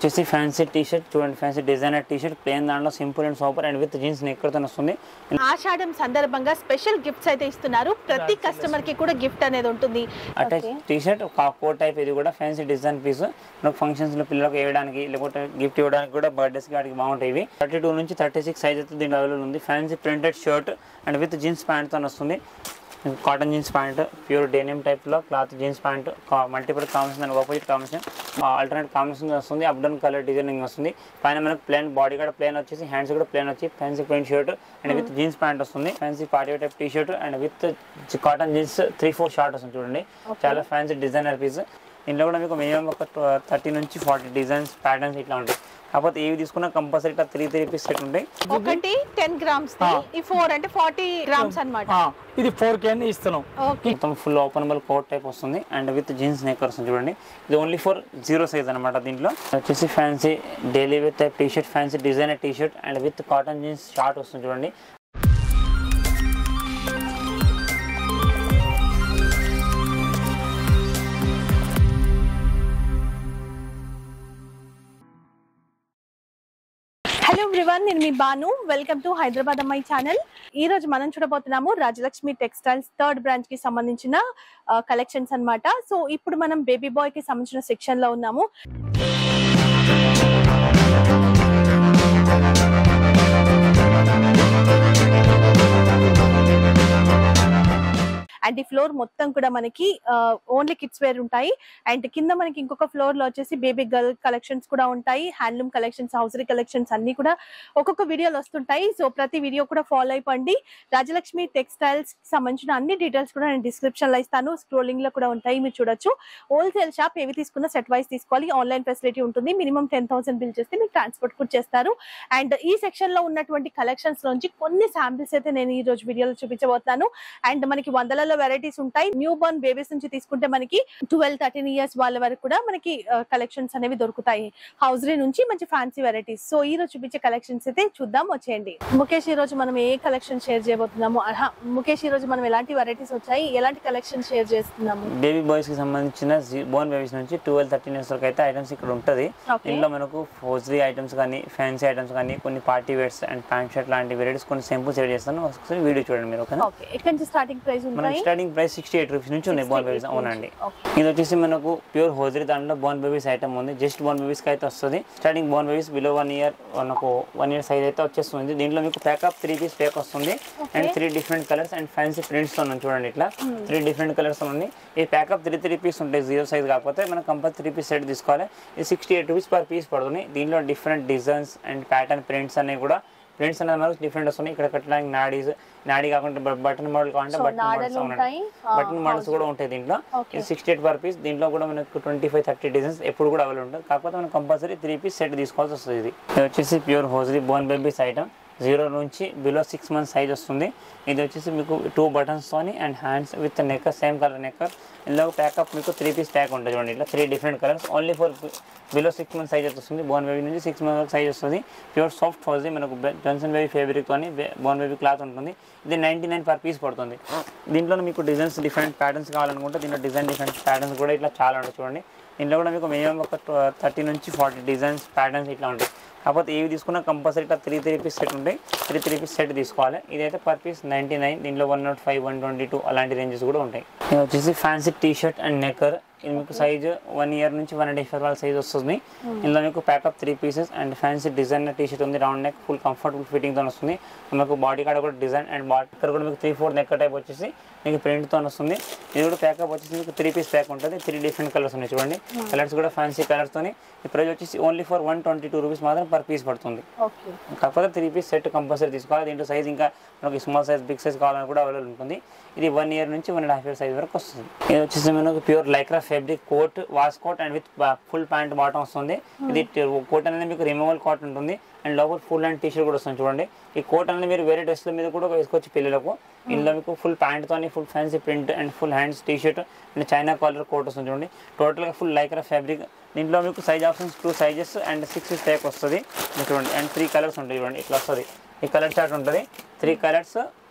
వచ్చేసి fancy T shirt చూడండి fancy designer T shirt plain దాంట్లో simple and super and with jeans నెక్కర్తో వస్తుంది ఆషాఢం సందర్భంగా స్పెషల్ గిఫ్ట్స్ అయితే ఇస్తున్నారు ప్రతి కస్టమర్ కి కూడా గిఫ్ట్ అనేది ఉంటుంది attach T shirt coat type ఇది కూడా ఫ్యాన్సీ డిజైన్ పీస్ మనకు ఫంక్షన్స్ లో పిల్లలకు వేయడానికి లేకపోతే గిఫ్ట్ ఇవ్వడానికి కూడా బర్త్డేస్ వాటికి బాగుంటాయి ఇవి థర్టీ టూ నుంచి థర్టీ సిక్స్ సైజ్ అయితే దీంట్లో అవైలబుల్ ఉంది fancy printed shirt and with jeans ప్యాంట్తో వస్తుంది cotton jeans pant pure denim టైప్లో cloth jeans pant multiple combination దానికి ఆపోజిట్ కాంబినేషన్ ఆల్టర్నేట్ కాంబినేషన్ వస్తుంది అప్ డౌన్ కలర్ డిజైనింగ్ వస్తుంది పైన మనకు ప్లేన్ బాడీ కూడా ప్లేన్ వచ్చేసి హ్యాండ్స్ కూడా ప్లేన్ వచ్చి fancy print shirt and with jeans pant వస్తుంది fancy party type T shirt and with cotton jeans three four short వస్తుంది చూడండి చాలా ఫ్యాన్సీ డిజైనర్ పీస్ ఇందులో కూడా మీకు మినిమం ఒక థర్టీ నుంచి ఫార్టీ డిజైన్స్ ప్యాటర్న్స్ ఇట్లా ఉంటాయి కాకపోతే ఏవి తీసుకున్నా కంపల్సరీ ఇట్లా త్రీ త్రీ పీస్ సెట్ ఉంటాయి ఒకటి టెన్ గ్రామ్స్ ఈ ఫోర్ అంటే ఫార్టీ గ్రామ్స్ అన్నమాట ఆ, ఇది ఫోర్ కే అని ఇస్తున్నాం ఓకే మొత్తం ఫుల్ ఓపెనబుల్ కోట్ టైప్ వస్తుంది అండ్ విత్ జీన్స్ నెక్ వస్తుంది చూడండి ఇది ఓన్లీ ఫర్ జీరో సైజ్ అనమాట దీంట్లో వచ్చేసి fancy daily with type T shirt fancy designer T shirt and with cotton jeans short వస్తుంది చూడండి హలో ఎవ్రీవన్ నేను మీ బాను వెల్కమ్ టు హైదరాబాద్ అమ్మాయి ఛానల్ ఈ రోజు మనం చూడబోతున్నాము రాజలక్ష్మి టెక్స్టైల్స్ థర్డ్ బ్రాంచ్ కి సంబంధించిన కలెక్షన్స్ అన్నమాట సో ఇప్పుడు మనం బేబీ బాయ్ కి సంబంధించిన సెక్షన్ లో ఉన్నాము అండ్ ఈ ఫ్లోర్ మొత్తం కూడా మనకి ఓన్లీ కిడ్స్ వేర్ ఉంటాయి అండ్ కింద మనకి ఇంకొక ఫ్లోర్ లో వచ్చేసి బేబీ గర్ల్ కలెక్షన్స్ కూడా ఉంటాయి హ్యాండ్లూమ్ కలెక్షన్స్ హౌసరీ కలెక్షన్స్ అన్ని కూడా ఒక్కొక్క వీడియోలు వస్తుంటాయి సో ప్రతి వీడియో కూడా ఫాలో అయిపోండి రాజలక్ష్మి టెక్స్టైల్స్ కి సంబంధించిన అన్ని డీటెయిల్స్ కూడా నేను డిస్క్రిప్షన్ లో ఇస్తాను స్క్రోలింగ్ లో కూడా ఉంటాయి మీరు చూడొచ్చు హోల్సేల్ షాప్ ఏవి తీసుకున్న సెట్ వైస్ తీసుకోవాలి ఆన్లైన్ ఫెసిలిటీ ఉంటుంది మినిమం టెన్ థౌసండ్ బిల్ చేస్తే మీకు ట్రాన్స్పోర్ట్ కూడా చేస్తారు అండ్ ఈ సెక్షన్ లో ఉన్నటువంటి కలెక్షన్స్ నుంచి కొన్ని శాంపిల్స్ అయితే నేను ఈ రోజు వీడియోలో చూపించబోతున్నాను అండ్ మనకి వందలలో వెరైటీస్ ఉంటాయి న్యూ బోర్న్ బేబీస్ నుంచి తీసుకుంటే మనకి ట్వెల్వ్ థర్టీన్ ఇయర్స్ వాళ్ళ వరకు కూడా మనకి కలెక్షన్స్ అనేవి దొరుకుతాయి హౌజరీ నుంచి మంచి ఫ్యాన్సీ వెరైటీస్ సో ఈ రోజు చూపించే కలెక్షన్స్ అయితే చూద్దాం వచ్చేయండి ముఖేష్ ఈ రోజు మనం ఏ కలెక్షన్ షేర్ చేయబోతున్నాము ఆహా, ముఖేష్ ఈ రోజు మనం ఎలాంటి వెరైటీస్ వచ్చాయి ఎలాంటి కలెక్షన్ షేర్ చేస్తున్నాము బేబీ బాయ్స్ కి సంబంధించిన బోర్న్ బేబీస్ నుంచి ట్వెల్వ్ థర్టీన్ ఇయర్స్ వరకు అయితే ఐటమ్స్ ఇక్కడ ఉంటుంది ఓకే ఇందులో మనకు ఫోజరీ ఐటమ్స్ కానీ ఫ్యాన్సీ ఐటమ్స్ కానీ కొన్ని party wears and pant shirt లాంటి వెరైటీస్ కొన్ని సింపుల్స్ యాడ్ చేస్తాను ఒకసారి వీడియో చూడండి మీరు ఓకేనా ఓకే ఎక్కడి నుంచి స్టార్టింగ్ ప్రైస్ మనం ఉంటాయి starting price sixty eight rupees నుంచి ఉన్నాయి బోర్న్ బేబీస్ అవునండి ఓకే ఇది వచ్చేసి మనకు ప్యూర్ హోజరీ దాంట్లో బోర్న్ బేబీస్ ఐటమ్ ఉంది జస్ట్ బోర్న్ బేబీస్కి అయితే వస్తుంది starting born babies below one year మనకు వన్ ఇయర్ సైజ్ అయితే వచ్చేస్తుంది దీంట్లో మీకు ప్యాకప్ త్రీ పీస్ ప్యాక్ వస్తుంది and three different colours and fancy prints తో ఉంది చూడండి ఇట్లా త్రీ డిఫరెంట్ కలర్స్ ఉంది ఈ ప్యాకప్ త్రీ త్రీ పీస్ ఉంటాయి జీరో సైజ్ కాకపోతే మనం కంపల్సరీ త్రీ పీస్ సెట్ తీసుకోవాలి ఇది sixty eight rupees per piece పడుతుంది దీంట్లో different designs and pattern prints అనేవి కూడా ప్రింట్స్ అనేది మనకు డిఫరెంట్ వస్తున్నాయి ఇక్కడ కట్టడానికి నాడీస్ నాడీ కాకుండా బటన్ మోడల్ కావాలంటే సో బటన్ మోడల్స్ నాడలు అవునండి ఉంటాయి బటన్ మోడల్స్ కూడా ఉంటాయి దీంట్లో Okay. ఇది సిక్స్టీ ఎయిట్ పర్ పీస్ దీంట్లో కూడా మనకు ట్వంటీ ఫైవ్ థర్టీ డిజైన్స్ ఎప్పుడు కూడా అవైలబుల్ ఉంటుంది కాకపోతే మనం కంపల్సరీ త్రీ పీస్ సెట్ తీసుకోవాల్సి వస్తుంది ఇది ఇది వచ్చేసి pure hosiery born babies item zero నుంచి బిలో సిక్స్ మంత్స్ సైజ్ వస్తుంది ఇది వచ్చేసి మీకు టూ బటన్స్తోని and hands with knicker same colour knicker ఇందులో ప్యాకప్ మీకు త్రీ పీస్ ప్యాక్ ఉంటుంది చూడండి ఇట్లా three different colours only for below six months size వస్తుంది బోన్ బేబీ నుంచి సిక్స్ మంత్స్ వరకు సైజ్ వస్తుంది ప్యూర్ సాఫ్ట్ హోజరీ మనకు జన్సన్ బేబీ ఫ్యాబ్రిక్తోని బోన్ బేబీ క్లాత్ ఉంటుంది ఇది నైంటీ నైన్ పర్ పీస్ పడుతుంది దీంట్లో మీకు డిజైన్స్ డిఫరెంట్ ప్యాటర్న్స్ కావాలనుకుంటే దీంట్లో డిజైన్ డిఫరెంట్ ప్యాటర్న్స్ కూడా ఇట్లా చాలా ఉంటాయి చూడండి దీంట్లో కూడా మీకు మినిమం ఒక థర్టీ నుంచి ఫార్టీ డిజైన్స్ ప్యాటర్న్స్ ఇట్లా ఉంటాయి కాకపోతే ఏవి తీసుకున్నా కంపల్సరీ ఇట్లా త్రీ త్రీ పీస్ సెట్ ఉంటాయి త్రీ త్రీ పీస్ సెట్ తీసుకోవాలి ఇదైతే పర్ పీస్ నైంటీ నైన్ దీంట్లో one naught five one twenty two అలాంటి రేంజెస్ కూడా ఉంటాయి ఇది వచ్చేసి fancy T shirt and knicker ఇది మీకు సైజ్ వన్ ఇయర్ నుంచి వన్ అండ్ హాఫ్ వాళ్ళ సైజ్ వస్తుంది ఇందులో మీకు pack of three pieces and fancy designer T shirt ఉంది రౌండ్ నెక్ ఫుల్ కంఫర్టబుల్ ఫిట్టింగ్తో వస్తుంది మీకు బాడీ కాడ కూడా డిజైన్ అండ్ బాడీ ఇక్కడ కూడా మీకు త్రీ ఫోర్ నెక్ టైప్ వచ్చేసి మీకు ప్రింట్తో వస్తుంది ఇది కూడా ప్యాకప్ వచ్చేసి మీకు త్రీ పీస్ ప్యాక్ ఉంటుంది త్రీ డిఫరెంట్ కలర్స్ ఉన్నాయి చూడండి కలర్స్ కూడా ఫ్యాన్సీ కలర్స్తోని ఈ ప్రైస్ వచ్చేసి only for one twenty two rupees మాత్రం పర్ పీస్ పడుతుంది ఓకే కాకపోతే త్రీ పీస్ సెట్ కంపల్సరీ తీసుకోవాలి దీంట్లో సైజ్ ఇంకా మనకి స్మాల్ సైజ్ బిగ్ సైజ్ కావాలని కూడా అవైలబుల్ ఉంటుంది ఇది వన్ ఇయర్ నుంచి one and half year size వరకు వస్తుంది ఇది వచ్చేసి మనకు pure lycra fabric coat waistcoat and with full pant bottom వస్తుంది ఇది కోట్ అనేది మీకు రిమూవల్ కాట్ ఉంటుంది అండ్ లోపల ఫుల్ అండ్ టీషర్ట్ కూడా వస్తుంది చూడండి ఈ కోట్ అనేది మీరు వేరే డ్రెస్ల మీద కూడా వేసుకోవచ్చు పిల్లలకు ఇందులో మీకు ఫుల్ ప్యాంట్తోని full fancy print and full hands T shirt and China collar coat వస్తుంది చూడండి టోటల్గా ఫుల్ లైక్రా ఫ్యాబ్రిక్ దీంట్లో మీకు size options two sizes and six pack వస్తుంది ఇది చూడండి అండ్ త్రీ కలర్స్ ఉంటాయి చూడండి ఇట్లా వస్తుంది ఈ కలర్ చార్ట్ ఉంటుంది three colours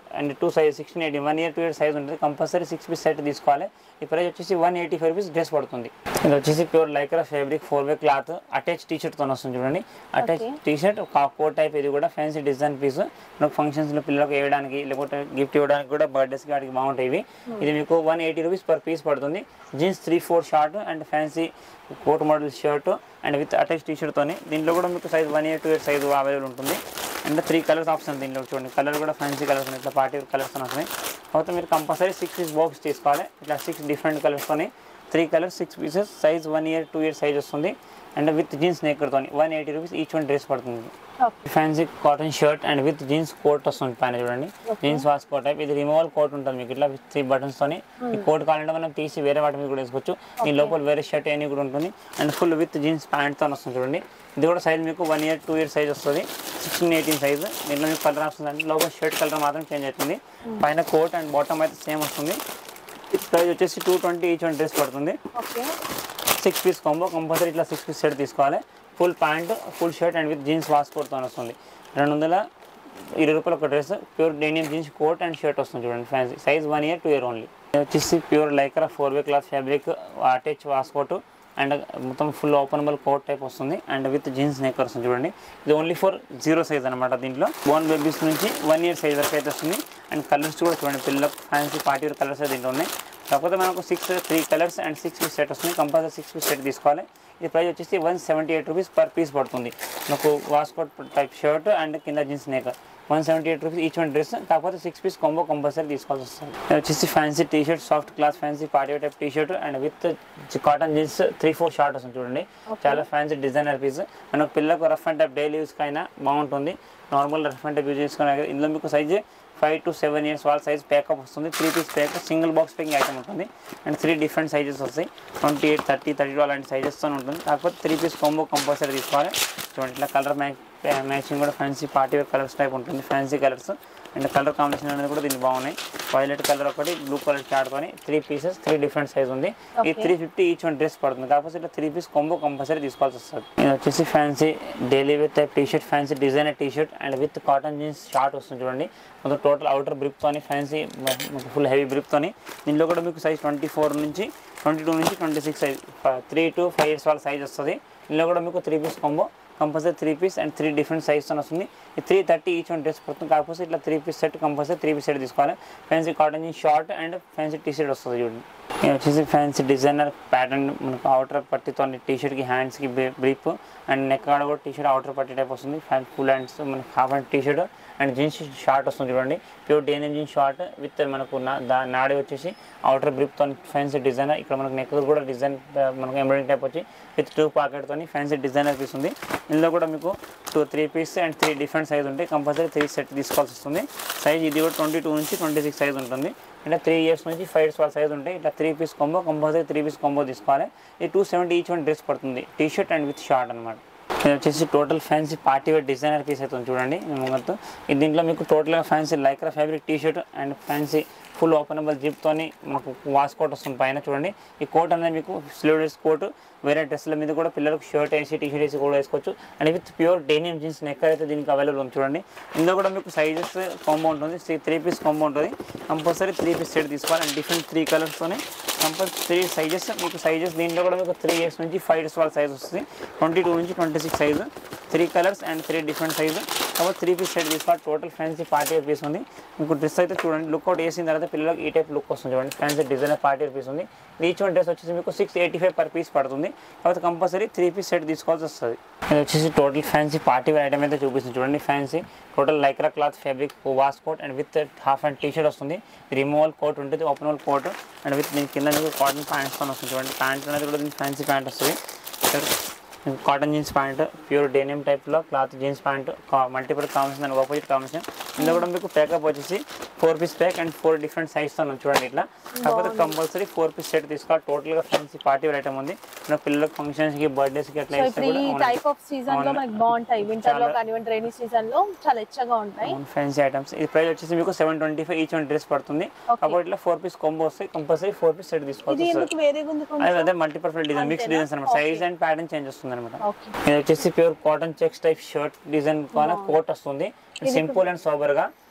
and two size sixteen eighty one year two year size ఉంటుంది కంపల్సరీ సిక్స్ పీస్ సెట్ తీసుకోవాలి ఈ ప్రైస్ వచ్చేసి one eighty five rupees dress పడుతుంది ఇది వచ్చేసి pure lycra fabric four way cloth attach T షర్ట్తో వస్తుంది చూడండి attach Okay. T shirt coat type ఇది కూడా ఫ్యాన్సీ డిజైన్ పీస్ మనకు ఫంక్షన్స్లో పిల్లలకు వేయడానికి లేకపోతే గిఫ్ట్ ఇవ్వడానికి కూడా బర్త్డేస్కి వాటికి బాగుంటాయి ఇవి ఇది మీకు one eighty rupees per piece పడుతుంది jeans three four short and fancy coat model shirt and with attach T షర్ట్తోని దీంట్లో కూడా మీకు size one year two year size available ఉంటుంది అండ్ త్రీ కలర్స్ ఆప్షన్ దీంట్లో చూడండి కలర్ కూడా ఫ్యాన్సీ కలర్స్ ఉన్నాయి ఇట్లా పార్టీ కలర్స్ వస్తున్నాయి కాకపోతే మీరు కంపల్సరీ సిక్స్ పీస్ బాక్స్ తీసుకోవాలి ఇట్లా సిక్స్ డిఫరెంట్ కలర్స్తోని three colours six pieces size one year two year size వస్తుంది అండ్ విత్ జీన్స్ నేకర్తోని one eighty rupees each one dress పడుతుంది okay fancy cotton shirt and with jeans coat వస్తుంది పైన చూడండి jeans waistcoat type ఇది removal coat ఉంటుంది మీకు ఇట్లా విత్ త్రీ బటన్స్ తోని ఈ కోట్ కావాలంటే మనం తీసి వేరే వాటి మీద కూడా వేసుకోవచ్చు ఈ లోపల వేరే షర్ట్ అని కూడా ఉంటుంది and full with jeans pant తో వస్తుంది చూడండి ఇది కూడా సైజ్ మీకు one year two year size వస్తుంది సిక్స్టీన్ ఎయిటీన్ సైజ్ దీంట్లో మీకు కలర్ వస్తుంది అంటే లోపల షర్ట్ కలర్ మాత్రం చేంజ్ అవుతుంది పైన కోట్ అండ్ బాటమ్ అయితే సేమ్ వస్తుంది ప్రైస్ వచ్చేసి two twenty each one dress పడుతుంది okay six piece combo compulsory ఇట్లా సిక్స్ పీస్ సెట్ తీసుకోవాలి full pant full shirt and with jeans వాస్కోట్తో వస్తుంది రెండు వందల ఇరవై రూపాయలు ఒక dress pure denim jeans coat and shirt వస్తుంది చూడండి fancy size one year two year only వచ్చేసి pure lycra four way cloth fabric attach waistcoat and మొత్తం ఫుల్ ఓపెనబుల్ కోట్ టైప్ వస్తుంది అండ్ విత్ జీన్స్ నెక్ వస్తుంది చూడండి ఇది only for zero size అనమాట దీంట్లో బోన్ బేబీస్ నుంచి వన్ ఇయర్ సైజ్ వరకు అయితే వస్తుంది అండ్ కలర్స్ కూడా చూడండి పిల్లలకు ఫ్యాన్సీ పార్టీ వేర్ కలర్స్ దీంట్లో ఉన్నాయి కాకపోతే మనకు six three colours and six piece set వస్తుంది కంపల్సరీ సిక్స్ పీస్ సెట్ తీసుకోవాలి ఇది ప్రైస్ వచ్చేసి one seventy eight rupees per piece పడుతుంది మనకు వాస్కోట్ టైప్ షర్ట్ అండ్ కింద jeans knicker one seventy eight rupees each one dress కాకపోతే six piece combo compulsory తీసుకోవాల్సి వస్తుంది ఇది వచ్చేసి fancy T shirt soft cloth fancy party type T shirt and with cotton jeans three four short వస్తుంది చూడండి చాలా fancy designer piece మనకు పిల్లలకు రఫ్ అండ్ టైప్ డైలీ యూస్కి అయినా బాగుంటుంది normal rough and type use చేసుకునే ఇందులో మీకు size five to seven years వాళ్ళ సైజ్ ప్యాకప్ వస్తుంది three piece pack single box packing item ఉంటుంది అండ్ త్రీ డిఫరెంట్ సైజెస్ వస్తాయి twenty eight thirty thirty two అలాంటి సైజెస్తో ఉంటుంది కాకపోతే త్రీ పీస్ కాంబో కంపల్సరీ తీసుకోవాలి చూడండి ఇట్లా కలర్ మ్యాచ్ మ్యాచింగ్ కూడా fancy party wear colours type ఉంటుంది fancy colours and colour combination అనేది కూడా దీనికి బాగున్నాయి వైలెట్ కలర్ ఒకటి బ్లూ కలర్ చాట్కొని three pieces three different size ఉంది ఈ Okay. Three fifty each one dress పడుతుంది కాకపోతే ఇట్లా త్రీ పీస్ కాంబో కంపల్సరీ తీసుకోవాల్సి వస్తుంది ఇది వచ్చేసి fancy daily with type T shirt fancy designer T shirt and with cotton jeans short వస్తుంది చూడండి మొత్తం టోటల్ అవుటర్ బ్రిప్తోని ఫ్యాన్సీ ఫుల్ హెవీ బ్రిప్తోని దీనిలో కూడా మీకు సైజ్ ట్వంటీ ఫోర్ నుంచి ట్వంటీ టూ నుంచి twenty six size three to five years వాళ్ళ సైజ్ వస్తుంది ఇందులో కూడా మీకు three piece combo compulsory three piece and three different సైజ్తో వస్తుంది ఈ three thirty each one dress పడుతుంది కాకపోతే ఇట్లా three piece set compulsory three piece set తీసుకోవాలి fancy cotton jeans short and fancy T shirt వస్తుంది చూడండి ఇది వచ్చేసి ఫ్యాన్సీ డిజైనర్ ప్యాటర్న్ మనకు అవుటర్ పట్టితో టీ షర్ట్కి హ్యాండ్స్కి బ్రీప్ అండ్ నెక్ కాడ కూడా టీ షర్ట్ అవుటర్ పట్టి టైప్ వస్తుంది ఫ్యాన్ ఫుల్ హ్యాండ్స్ మనకి half hand T shirt and jeans short వస్తుంది చూడండి pure denim jeans short with మనకు నా దా నాడి వచ్చేసి అవుటర్ బ్రిప్తో ఫ్యాన్సీ డిజైనర్ ఇక్కడ మనకు నెక్ కూడా డిజైన్ మనకు ఎంబ్రాయిడింగ్ టైప్ వచ్చి విత్ టూ పాకెట్తో ఫ్యాన్సీ డిజైనర్ పీస్ ఉంది ఇందులో కూడా మీకు two three piece and three different size ఉంటాయి కంపల్సరీ త్రీ సెట్ తీసుకోవాల్సి వస్తుంది సైజ్ ఇది కూడా ట్వంటీ టూ నుంచి ట్వంటీ సిక్స్ సైజ్ ఉంటుంది అంటే త్రీ ఇయర్స్ నుంచి ఫైవ్ ఇయర్స్ వాళ్ళ సైజ్ ఉంటాయి ఇట్లా three piece combo compulsory three piece combo తీసుకోవాలి ఇది two seventy each one dress పడుతుంది T shirt and with short అనమాట ఇది వచ్చేసి total fancy party wear designer piece అవుతుంది చూడండి ముంగత్తు ఇది దీంట్లో మీకు టోటల్గా fancy lycra fabric T shirt and fancy full openable జిప్తోని మనకు వాస్ కోట్ వస్తుంది పైన చూడండి ఈ కోట్ అనేది మీకు స్లీవ్లెస్ కోట్ వేరే డ్రెస్ల మీద కూడా పిల్లలకు షర్ట్ వేసి టీ షర్ట్ వేసి కూడా వేసుకోవచ్చు and with pure denim jeans neck అయితే దీనికి అవైలబుల్ ఉంది చూడండి ఇందులో కూడా మీకు సైజెస్ కాంబో ఉంటుంది త్రీ పీస్ కాంబో ఉంటుంది కంపల్సరీ త్రీ పీస్ సెట్ తీసుకోవాలి అండ్ డిఫరెంట్ త్రీ కలర్స్తోనే కంపల్సరీ త్రీ సైజెస్ మీకు సైజెస్ దీంట్లో కూడా మీకు త్రీ ఇయర్స్ నుంచి ఫైవ్ ఇయర్స్ వాళ్ళ సైజ్ వస్తుంది ట్వంటీ టూ నుంచి twenty six size three colours and three different size కాబట్టి త్రీ పీస్ సెట్ తీసుకోవాలి total fancy party wear piece ఉంది మీకు డ్రెస్ అయితే చూడండి లుక్ అవుట్ వేసిన తర్వాత పిల్లలకు ఈ టైప్ లుక్ వస్తుంది చూడండి fancy designer party wear piece ఉంది ఈచ్ వన్ డ్రెస్ వచ్చేసి మీకు six eighty five per piece పడుతుంది కాబట్టి కంపల్సరీ త్రీ పీస్ సెట్ తీసుకోవాల్సి వస్తుంది ఇది వచ్చేసి total fancy party wear item అయితే చూపిస్తుంది చూడండి fancy total lycra cloth fabric waistcoat and with half and T shirt వస్తుంది రిమూవల్ కోట్ ఉంటుంది ఓపెనబుల్ కోట్ అండ్ విత్ దీని కింద మీకు కాటన్ ప్యాంట్స్తో వస్తుంది చూడండి ప్యాంట్ అనేది కూడా దీనికి ఫ్యాన్సీ ప్యాంట్ వస్తుంది cotton jeans pant pure denim టైప్లో cloth jeans pant multiple combination దానికి ఆపోజిట్ కాంబినేషన్ ఇందులో కూడా మీకు ప్యాకప్ వచ్చేసి four piece pack and four different సైజ్తో చూడండి ఇట్లా కాకపోతే కంపల్సరీ ఫోర్ పీస్ సెట్ తీసుకోవాలి టోటల్గా ఫ్యాన్సీ పార్టీ వేర్ ఐటమ్ ఉంది మన పిల్లలకు ఫంక్షన్స్కి బర్త్డేస్కి అట్లా సో ఇస్తే ఇప్పుడు కూడా ఈ అవును. టైప్ ఆఫ్ సీజన్ లో అవును. మనకి బాగుంటాయి వింటర్ లో చాలా- కానివ్వండి రైనీ సీజన్ లో చాలా ఎచ్చగా ఉంటాయి ఫ్యాన్సీ ఐటమ్స్ ఈ ప్రైస్ వచ్చేసి మీకు seven twenty five each one dress పడుతుంది Okay. కాబట్టి ఇట్లా ఫోర్ పీస్ కాంబో వస్తాయి కంపల్సరీ ఫోర్ పీస్ సెట్ ఇది తీసుకోవాలి ఎందుకు వేరేగా ఉంది అదే కొంచెం అదే మల్టీపర్ఫెక్ట్ డిజైన్ మిక్స్ అంతేనా? డిజైన్స్ అనమాట Okay. Size and pattern change వస్తుంది అనమాట ఓకే ఇది వచ్చేసి pure cotton checks type shirt design కానీ కోట్ వస్తుంది సింపుల్ అండ్ సోబర్ గా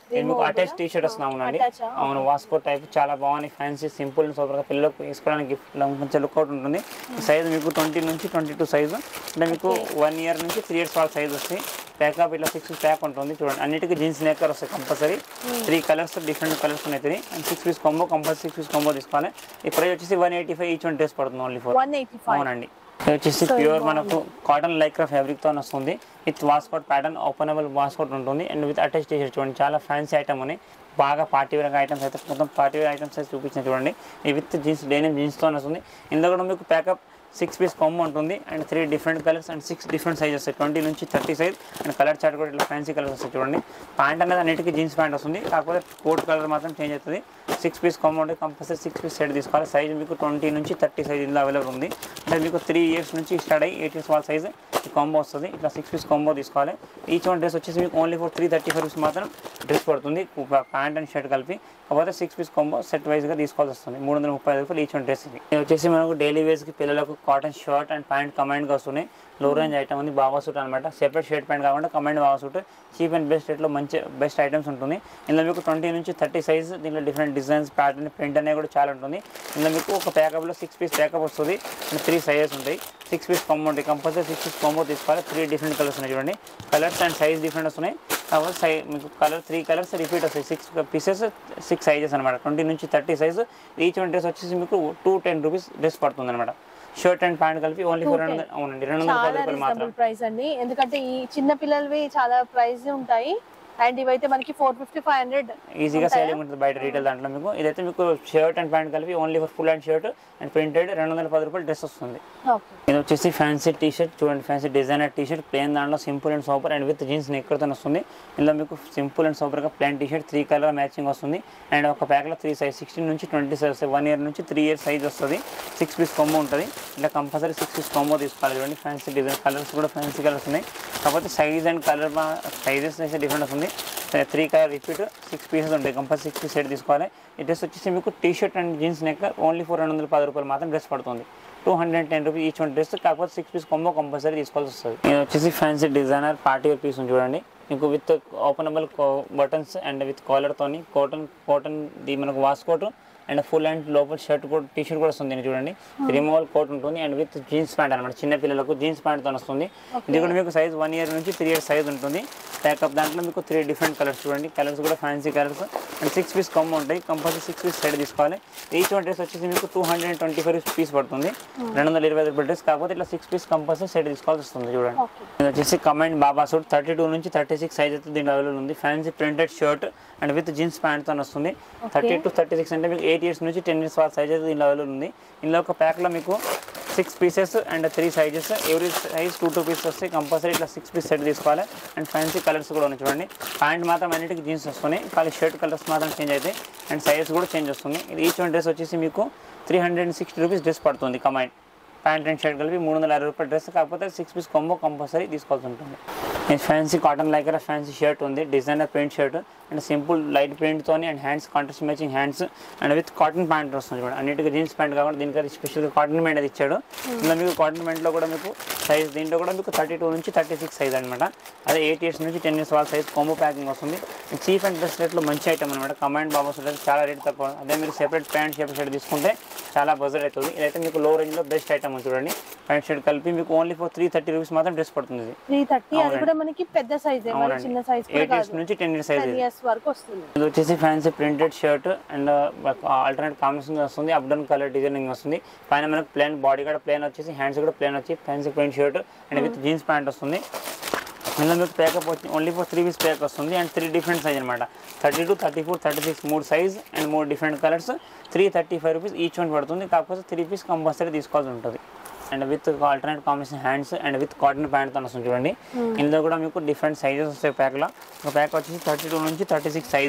ఇది మీకు అటాచ్ టీ షర్ట్ వస్తుంది అవునండి Attach ఆ? అవును వాస్కో టైప్ చాలా బాగుంది ఫ్యాన్సీ సింపుల్ సూపర్ గా పిల్లలకు వేసుకోవడానికి గిఫ్ట్ మంచి లుక్ అవుట్ ఉంటుంది సైజ్ మీకు ట్వంటీ నుంచి ట్వంటీ టూ సైజ్ అంటే మీకు వన్ ఇయర్ నుంచి త్రీ ఇయర్స్ వాళ్ళ సైజ్ వస్తాయి ప్యాకప్ ఇట్లా సిక్స్ ప్యాక్ ఉంటుంది చూడండి అన్నిటికీ జీన్స్ నేకర్ వస్తాయి compulsory three colours different colours ఉన్నాయి three and six piece combo compulsory six piece combo తీసుకోవాలి ఈ ప్రైస్ వచ్చేసి one eighty five each one dress పడుతుంది only four one eighty five అవునండి ఇది వచ్చేసి So, ప్యూర్ ఇది మనకు కాటన్ లైక్రా ఫ్యాబ్రిక్ తో వస్తుంది with waistcoat pattern openable waistcoat ఉంటుంది and with attach T shirt చూడండి చాలా ఫ్యాన్సీ ఐటమ్ ఉన్నాయి బాగా పార్టీ వేర్ ఐటమ్స్ అయితే మొత్తం పార్టీ వేర్ ఐటమ్స్ అయితే చూపించిన చూడండి ఈ విత్ జీన్స్ డైనిమ్ జీన్స్తో వస్తుంది ఇందులో కూడా మీకు ప్యాకప్ సిక్స్ పీస్ కొమ్మ ఉంటుంది and three different colours and six different size వస్తాయి ట్వంటీ నుంచి thirty size and colour chart కూడా ఇట్లా ఫ్యాన్సీ కలర్స్ వస్తాయి చూడండి ప్యాంట్ అనేది అన్నిటికీ జీన్స్ ప్యాంట్ వస్తుంది కాకపోతే కోట్ కలర్ మాత్రం చేంజ్ అవుతుంది సిక్స్ పీస్ కొమ్మ ఉంటే కంపల్సరీ సిక్స్ పీస్ సెట్ తీసుకోవాలి సైజ్ మీకు ట్వంటీ నుంచి థర్టీ సైజ్ ఇందులో అవైలబుల్ ఉంది అంటే మీకు త్రీ ఇయర్స్ నుంచి స్టార్ట్ అయ్యి ఎయిట్ ఇయర్స్ వాళ్ళ సైజ్ ఈ కాంబో వస్తుంది ఇట్లా సిక్స్ పీస్ కాంబో తీసుకోవాలి ఈచ్ వన్ డ్రెస్ వచ్చేసి మీకు only for three thirty five rupees మాత్రం డ్రెస్ పడుతుంది ప్యాంట్ అండ్ షర్ట్ కలిపి కాకపోతే సిక్స్ పీస్ కాంబో సెట్ వైజ్గా తీసుకోవాల్సి వస్తుంది మూడు వందల ముప్పై ఐదు రూపాయలు ఈచ్ వన్ డ్రెస్ ఇది ఇది వచ్చేసి మనకు డైలీ వేస్కి పిల్లలకు కాటన్ షర్ట్ అండ్ ప్యాంట్ కమాండ్గా వస్తున్నాయి లో రేంజ్ ఐటమ్ ఉంది బాగా సూట్ అనమాట సెపరేట్ షర్ట్ ప్యాంట్ కాకుండా కమాండ్ బాగా సూట్ చీప్ అండ్ బెస్ట్ రేట్లో మంచి బెస్ట్ ఐటమ్స్ ఉంటుంది ఇందులో మీకు ట్వంటీ నుంచి థర్టీ సైజ్ దీంట్లో డిఫరెంట్ డిజైన్స్ ప్యాటర్న్ ప్రింట్ అనేది కూడా చాలా ఉంటుంది ఇందులో మీకు ఒక ప్యాకప్లో సిక్స్ పీస్ ప్యాకప్ వస్తుంది అండ్ త్రీ సైజెస్ ఉంటాయి సిక్స్ పీస్ కాంబో ఉంటాయి కంపల్సరీ సిక్స్ పీస్ కాంబో తీసుకోవాలి త్రీ డిఫరెంట్ కలర్స్ ఉన్నాయి చూడండి కలర్స్ అండ్ సైజ్ డిఫరెంట్ వస్తున్నాయి కాకపోతే సై మీకు కలర్ త్రీ కలర్స్ రిపీట్ వస్తాయి సిక్స్ పీసెస్ సిక్స్ సైజెస్ అనమాట ట్వంటీ నుంచి thirty size each one dress వచ్చేసి మీకు టూ టెన్ రూపీస్ డ్రెస్ పడుతుంది అనమాట షర్ట్ అండ్ ప్యాంట్ కలిపి ఓన్లీ ఫోర్ హండ్రెడ్ అవునండి రెండు వందల పది చాలా రూపాయలు మాత్రం రీజనబుల్ ప్రైస్ అండి ఎందుకంటే ఈ చిన్న పిల్లలవి చాలా ప్రైస్ ఉంటాయి అండ్ ఇవైతే మనకి ఫోర్ ఫిఫ్టీ ఫైవ్ హండ్రెడ్ ఈజీగా సేలింగ్ ఉంటుంది బయట రీటైల్ దాంట్లో మీకు ఇదైతే మీకు షర్ట్ అండ్ ప్యాంట్ కలిపి only for full and shirt and printed రెండు వందల పది రూపాయలు డ్రెస్ వస్తుంది ఓకే ఇది వచ్చేసి ఫ్యాన్సీ టీ షర్ట్ చూడండి fancy designer T shirt plain దాంట్లో simple and super and with jeans నెక్కర్తో వస్తుంది ఇందులో మీకు సింపుల్ అండ్ సూపర్గా plain T shirt three colour matching వస్తుంది అండ్ ఒక ప్యాక్లో త్రీ సైజ్ సిక్స్టీన్ నుంచి ట్వంటీ సైజ్ వస్తాయి వన్ ఇయర్ నుంచి త్రీ ఇయర్స్ సైజ్ వస్తుంది సిక్స్ పీస్ కొమ్మ ఉంటుంది ఇలా కంపల్సరీ సిక్స్ పీస్ కొమ్మ తీసుకోవాలి చూడండి ఫ్యాన్సీ డిజైన్ కలర్స్ కూడా ఫ్యాన్సీ కలర్స్ ఉన్నాయి కాకపోతే సైజ్ అండ్ కలర్ సైజెస్ అయితే డిఫరెంట్ వస్తుంది three colour repeat six pieces ఉంటాయి కంపల్సరీ సిక్స్ పీస్ సెట్ తీసుకోవాలి ఈ డ్రెస్ వచ్చేసి మీకు T shirt and jeans neck only four రెండు వందల పది రూపాయలు మాత్రం డ్రెస్ పడుతుంది two hundred ten rupees each one dress కాకపోతే సిక్స్ పీస్ కొంబో కంపల్సరీ తీసుకోవాల్సి వస్తుంది ఇది వచ్చేసి fancy designer party wear piece ఉంది చూడండి మీకు with openable buttons and with కాలర్తోని కాటన్ కాటన్ ది మనకు వాస్కోట్ అండ్ ఫుల్ అండ్ లోపల షర్ట్ కూడా టీ షర్ట్ కూడా వస్తుంది దీనికి చూడండి రిమూవల్ కోట్ ఉంటుంది అండ్ విత్ జీన్స్ ప్యాంట్ అనమాట చిన్న పిల్లలకు జీన్స్ ప్యాంట్తో వస్తుంది ఇది కూడా మీకు సైజ్ వన్ ఇయర్ నుంచి త్రీ ఇయర్స్ సైజ్ ఉంటుంది ప్యాకప్ దాంట్లో మీకు త్రీ డిఫరెంట్ కలర్స్ చూడండి కలర్స్ కూడా fancy colours and six piece కమ్ ఉంటాయి కంపల్సరీ సిక్స్ పీస్ సైడ్ తీసుకోవాలి ఈచ్ వన్ డ్రెస్ వచ్చేసి మీకు two hundred twenty five piece పడుతుంది రెండు వందల ఇరవై ఐదు డ్రెస్ కాకపోతే ఇట్లా సిక్స్ పీస్ కంపల్సరీ సెట్ తీసుకోవాల్సి వస్తుంది చూడండి ఓకే ఇది వచ్చేసి కమెంట్ బాబా సూట్ థర్టీ టూ నుంచి థర్టీ సిక్స్ సైజ్ అయితే దీంట్లో అవైలబుల్ ఉంది fancy printed shirt and with jeans ప్యాంట్తో వస్తుంది థర్టీ టు థర్టీ సిక్స్ అంటే మీకు ఎయిట్ ఇయర్స్ నుంచి టెన్ ఇయర్స్ వాళ్ళ సైజ్ అయితే దీంట్లో అవైలబుల్ ఉంది ఇందులో ఒక ప్యాక్లో మీకు six pieces and three sizes every size two two pieces వస్తాయి కంపల్సరీ ఇట్లా సిక్స్ పీస్ సెట్ తీసుకోవాలి అండ్ ఫ్యాన్సీ కలర్స్ కూడా ఉన్నాయి చూడండి ప్యాంట్ మాత్రం అన్నిటికీ జీన్స్ వస్తున్నాయి ఖాళీ షర్ట్ కలర్స్ మాత్రం చేంజ్ అవుతాయి అండ్ సైజ్ కూడా చేంజ్ వస్తుంది ఇది ఈచ్ వన్ డ్రెస్ వచ్చేసి మీకు three hundred and sixty rupees dress పడుతుంది కమైండ్ ప్యాంట్ అండ్ షర్ట్ కలిపి మూడు వందల అరవై రూపాయల డ్రెస్ కాకపోతే సిక్స్ పీస్ కాంబో కంపల్సరీ తీసుకోవాల్సి ఉంటుంది ఇది fancy cotton lycra fancy shirt ఉంది designer print shirt and simple light ప్రింట్తోని and hands contrast matching hands and with cotton pant వస్తుంది చూడండి అన్నిటికీ జీన్స్ ప్యాంట్ కాకుండా దీనికి స్పెషల్గా కాటన్ ప్యాంట్ అది ఇచ్చాడు ఇందులో మీకు కాటన్ ప్యాంట్లో కూడా మీకు సైజ్ దీంట్లో కూడా మీకు థర్టీ టూ నుంచి థర్టీ సిక్స్ సైజ్ అనమాట అదే ఎయిట్ ఇయర్స్ నుంచి టెన్ ఇయర్స్ వాళ్ళ సైజ్ కాంబో ప్యాకింగ్ వస్తుంది చీప్ అండ్ బెస్ట్ రేట్లో మంచి ఐటమ్ అనమాట కమాండ్ బాబా ఉంటుంది చాలా రేట్ తక్కువ అదే మీరు సెపరేట్ ప్యాంట్ షర్ట్ షర్ట్ తీసుకుంటే చాలా బజెట్ అవుతుంది ఇదైతే మీకు లో రేంజ్లో బెస్ట్ ఐటమ్ ఉంది చూడండి ప్యాంట్ షర్ట్ కలిపి మీకు only for three thirty rupees మాత్రం డ్రెస్ పడుతుంది ఇది త్రీ థర్టీ అది అవునండి. కూడా మనకి పెద్ద సైజ్ మరి అవునండి చిన్న సైజ్ కూడా ఎయిట్ ఇయర్స్ కాదు నుంచి టెన్ ఇయర్స్ సైజ్ టెన్ ఇది ఇయర్స్ వరకు వస్తుంది ఇది వచ్చేసి fancy printed shirt and alternate combination వస్తుంది అప్ డౌన్ కలర్ డిజైనింగ్ వస్తుంది పైన మనకు ప్లేన్ బాడీ కూడా ప్లేన్ వచ్చేసి హ్యాండ్స్ కూడా ప్లేన్ వచ్చి fancy print shirt and with jeans pant వస్తుంది ఇందులో మీకు ప్యాకప్ వచ్చి only for three piece pack వస్తుంది అండ్ త్రీ డిఫరెంట్ సైజ్ అనమాట thirty two thirty four thirty six మూడు సైజ్ అండ్ మూడు different colours three thirty five rupees each one పడుతుంది కాకపోతే త్రీ పీస్ కంపల్సరీ తీసుకోవాల్సి ఉంటుంది and with alternate combination hands and with cotton pant తో వస్తుంది చూడండి ఇందులో కూడా మీకు డిఫరెంట్ సైజెస్ వస్తాయి ప్యాక్లో ఒక ప్యాక్ వచ్చేసి థర్టీ టూ నుంచి thirty six size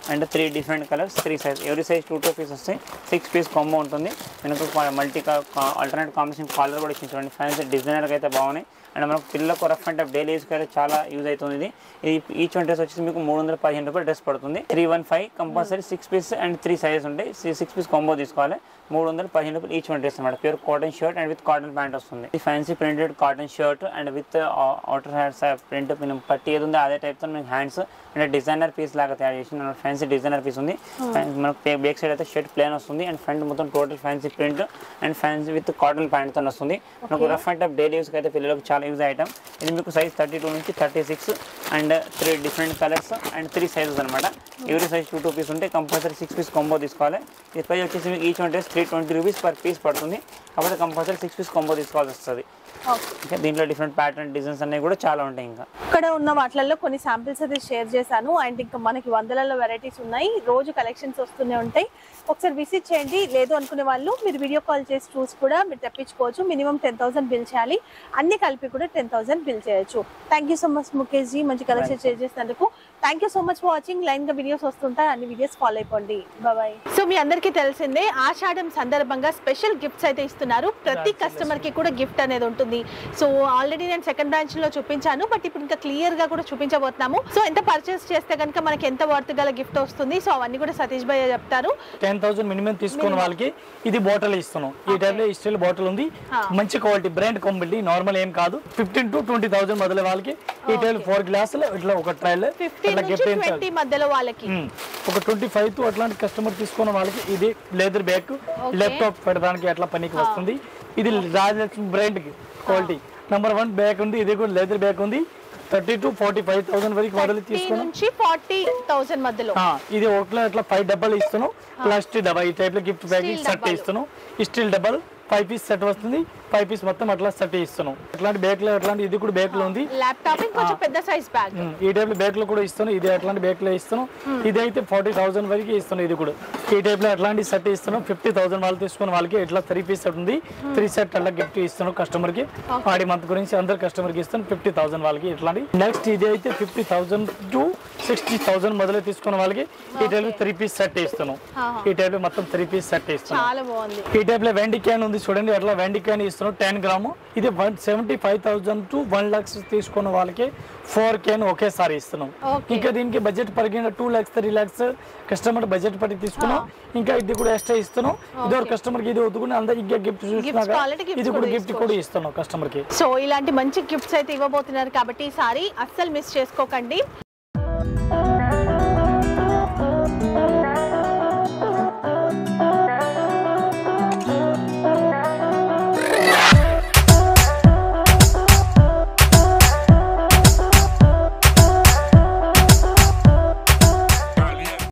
and three different colours three size ఎవరి సైజ్ టూ టూ పీస్ వస్తాయి సిక్స్ పీస్ కాంబో ఉంటుంది మనకు మల్టీ ఆల్టర్నేట్ కాంబినేషన్ కాలర్ కూడా ఇచ్చింది చూడండి ఫ్యాన్సీ డిజైనర్కి అయితే బాగున్నాయి అండ్ మనకు పిల్లలకు రఫ్ అండ్ టఫ్ డైలీ యూస్కి అయితే చాలా యూజ్ అవుతుంది ఇది ఇది ఈచ్ వన్ డ్రెస్ వచ్చేసి మీకు మూడు వందల పదిహేను రూపాయలు డ్రెస్ పడుతుంది three one five compulsory six piece and three sizes ఉంటాయి సిక్స్ పీస్ కాంబో తీసుకోవాలి మూడు వందల పదిహేను రూపాయలు ఈచ్ వన్ డ్రెస్ అనమాట pure cotton shirt and with cotton pant వస్తుంది ఇది fancy printed cotton shirt and with outer hands print మనం పట్టి ఏది ఉందో అదే టైప్తో మీకు హ్యాండ్స్ అంటే డిజైనర్ పీస్ లాగా తయారు చేసి ఫ్యాన్సీ డిజైనర్ పీస్ ఉంది మనకు బ్యాక్ సైడ్ అయితే షర్ట్ ప్లేన్ వస్తుంది అండ్ ఫ్రంట్ మొత్తం total fancy print and fancy with cotton pant తో వస్తుంది మనకు రఫ్ అండ్ టఫ్ డైలీ యూస్కి అయితే పిల్లలకు చాలా యూజ్ ఐటమ్ ఇది మీకు సైజ్ థర్టీ టూ నుంచి thirty six and three different colours and three sizes అనమాట ఎవరి సైజ్ టూ టూ పీస్ ఉంటే కంపల్సరీ సిక్స్ పీస్ కాంబో తీసుకోవాలి ఈ ప్రైస్ వచ్చేసి మీకు each one dress three twenty rupees per piece పడుతుంది కాబట్టి కంపల్సరీ సిక్స్ పీస్ కాంబో తీసుకోవాల్సి వస్తుంది ఓకే ఇంకా దీంట్లో డిఫరెంట్ ప్యాటర్న్ డిజైన్స్ అనేవి కూడా చాలా ఉంటాయి ఇంకా ఇక్కడ ఉన్న వాటిలలో కొన్ని శాంపిల్స్ అయితే షేర్ చేశాను అండ్ ఇంకా మనకి వందలలో వెరైటీస్ ఉన్నాయి రోజు కలెక్షన్స్ వస్తూనే ఉంటాయి ఒకసారి విజిట్ చేయండి లేదు అనుకునే వాళ్ళు మీరు వీడియో కాల్ చేసి చూసి కూడా మీరు తెప్పించుకోవచ్చు మినిమం టెన్ థౌసండ్ బిల్ చేయాలి అన్ని కలిపి కూడా టెన్ థౌసండ్ బిల్ చేయొచ్చు thank you so much Mukesh ji మంచి కలెక్షన్ షేర్ చేసినందుకు thank you so much for watching line గా వీడియోస్ వస్తుంటాయి అన్ని వీడియోస్ ఫాలో అయిపోండి బాయ్ సో మీ అందరికీ తెలిసిందే ఆషాఢం సందర్భంగా స్పెషల్ గిఫ్ట్స్ అయితే ఇస్తున్నారు ప్రతి కస్టమర్ కి కూడా గిఫ్ట్ అనేది ఉంటుంది సో ఆల్రెడీ నేను సెకండ్ బ్రాంచ్ లో చూపించాను బట్ ఇప్పుడు ఇంకా క్లియర్ గా కూడా చూపించబోతున్నాము సో ఎంత పర్చేస్ చేస్తే కనుక మనకి ఎంత వర్త్ గల గిఫ్ట్ వస్తుంది సో అవన్నీ కూడా సతీష్ భయ్య చెప్తారు టెన్ థౌసండ్ మినిమం తీసుకున్న వాళ్ళకి ఇది బాటిల్ ఇస్తున్నాం ఈ టైప్ లో స్టీల్ బాటిల్ ఉంది Ah. మంచి క్వాలిటీ బ్రాండ్ కంపెనీ నార్మల్ ఏం కాదు ఫిఫ్టీన్ టు ట్వంటీ థౌసండ్ మొదల వాళ్ళకి ఈ టైప్ ఫోర్ గ్లాసులు ఇట్లా ఒక ట్రైల్ ఫిఫ్టీన్ ఇట్లా నుంచి గిఫ్ట్ ఏం ట్వంటీ మధ్యలో వాళ్ళకి ఉమ్. ఒక ట్వంటీ ఫైవ్ టు అట్లాంటి కస్టమర్ తీసుకున్న వాళ్ళకి ఇది లెదర్ బ్యాగ్ ల్యాప్టాప్ పెట్టడానికి అట్లా పనికి వస్తుంది ఇది రాజలక్ష్మి బ్రాండ్ కి క్వాలిటీ నెంబర్ వన్ బ్యాగ్ ఉంది ఇది కూడా లెదర్ బ్యాగ్ ఉంది thirty to forty five thousand వరకు మోడల్ థర్టీ తీసుకున్నాం నుంచి ఫార్టీ థౌసండ్ మధ్యలో ఆ, ఇది ఒకట్లో ఇట్లా ఫైవ్ డబ్బాలు ఇస్తున్నాం ప్లాస్టిక్ డబ్బా ఈ టైప్ లో గిఫ్ట్ బ్యాగ్ Steel సెట్ డబ్బాలు. ఇస్తున్నాం ఈ స్టీల్ డబ్బాలు ఫైవ్ పీస్ సెట్ వస్తుంది ఫైవ్ పీస్ మొత్తం అట్లా సెట్ ఇస్తున్నాం అట్లాంటి బ్యాగ్ లో అట్లాంటి ఇది కూడా బ్యాగ్ లో ఉంది ల్యాప్టాప్ ఇంకొంచెం పెద్ద సైజ్ బ్యాగ్ ఉమ్, ఈ టైప్ లో బ్యాగ్ లో కూడా ఇస్తున్నాం ఇది అట్లాంటి బ్యాగ్ లో ఇస్తున్నాం ఇది అయితే ఫార్టీ థౌసండ్ వరకు ఇస్తున్నాం ఇది కూడా ఈ టైప్ లో అట్లాంటి సెట్ ఇస్తున్నాం ఫిఫ్టీ థౌసండ్ వాళ్ళు తీసుకున్న వాళ్ళకి ఇట్లా త్రీ పీస్ సెట్ ఉంది త్రీ సెట్ అట్లా గిఫ్ట్ ఇస్తున్నాం కస్టమర్ కి ఆడి మంత్ గురించి అందరు కస్టమర్ కి ఇస్తాం ఫిఫ్టీ థౌసండ్ వాళ్ళకి ఇట్లాంటి నెక్స్ట్ ఇది అయితే fifty thousand to sixty thousand మొదలు తీసుకున్న వాళ్ళకి ఈ టైప్ లో త్రీ పీస్ సెట్ ఇస్తున్నాం ఈ టైప్ లో మొత్తం త్రీ పీస్ సెట్ ఇస్తున్నాం చాలా బాగుంది ఈ టైప్ లో వెండి క్యాన్ ఉంది చూడండి అట్లా వెండి క్యాన్ ఇస్తున్నాం టెన్ గ్రాము ఇది one seventy five thousand to one lakhs తీసుకున్న వాళ్ళకి ఫోర్ క్యాన్ ఒకేసారి ఇస్తున్నాం Okay. ఇంకా దీనికి బడ్జెట్ పరిగిన two lakhs three lakhs customer budget పట్టి తీసుకున్నాం ఇంకా ఇది కూడా ఎక్స్ట్రా ఇస్తున్నాం ఇది ఒక కస్టమర్ కి ఇది వద్దుకుని అందరు ఇంకా గిఫ్ట్ చూసినాక కావాలంటే gifts ఇది కూడా కూడా గిఫ్ట్ కూడా ఇస్తున్నాం కస్టమర్ కి సో ఇలాంటి మంచి గిఫ్ట్స్ అయితే ఇవ్వబోతున్నారు కాబట్టి ఈసారి అస్సలు మిస్ చేసుకోకండి